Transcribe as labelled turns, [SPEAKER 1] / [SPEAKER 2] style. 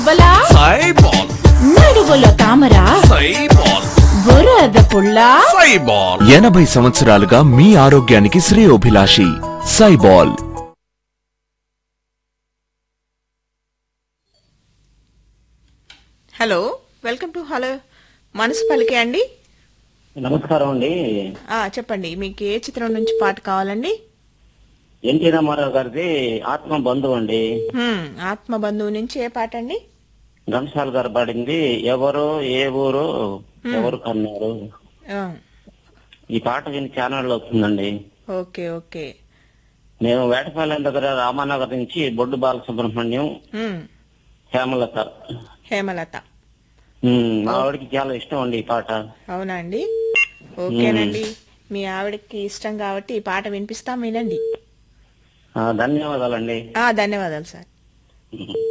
[SPEAKER 1] బలా
[SPEAKER 2] సైబాల్
[SPEAKER 1] నడువులో తామర
[SPEAKER 2] సైబాల్
[SPEAKER 1] బురద పుల్ల
[SPEAKER 2] సైబాల్
[SPEAKER 3] ఎనభై సంవత్సరాలుగా మీ ఆరోగ్యానికి శ్రేయోభిలాషి సైబాల్
[SPEAKER 4] హలో వెల్కమ్ టు హలో మనసు పలికే అండి
[SPEAKER 5] నమస్కారం అండి
[SPEAKER 4] ఆ, చెప్పండి మీకు ఏ చిత్రం నుంచి పాట కావాలండి
[SPEAKER 5] ఎన్టీ రామారావు గారిది ఆత్మ బంధువు అండి
[SPEAKER 4] హ్మ్, ఆత్మ బంధువు నుంచి ఏ పాట అండి
[SPEAKER 5] ఘంటసాల గారు పాడింది ఎవరు ఏ ఊరు ఎవరు కన్నారు
[SPEAKER 4] ఆ,
[SPEAKER 5] ఈ పాట విని ఛానల్ వస్తుందండి
[SPEAKER 4] ఓకే ఓకే
[SPEAKER 5] మేము వేటపాలెం దగ్గర రామానగర్ నుంచి బొడ్డు బాలసుబ్రహ్మణ్యం
[SPEAKER 4] హ్మ్,
[SPEAKER 5] హేమలత
[SPEAKER 4] హేమలత
[SPEAKER 5] ఉమ్, మా ఆవిడకి చాలా ఇష్టం అండి ఈ పాట
[SPEAKER 4] అవునా అండి ఓకేనండి మీ ఆవిడకి ఇష్టం కాబట్టి ఈ పాట వినిపిస్తాం వినండి
[SPEAKER 5] ఆ, ధన్యవాదాలండి
[SPEAKER 4] ఆ ధన్యవాదాలు సార్
[SPEAKER 5] ఉమ్.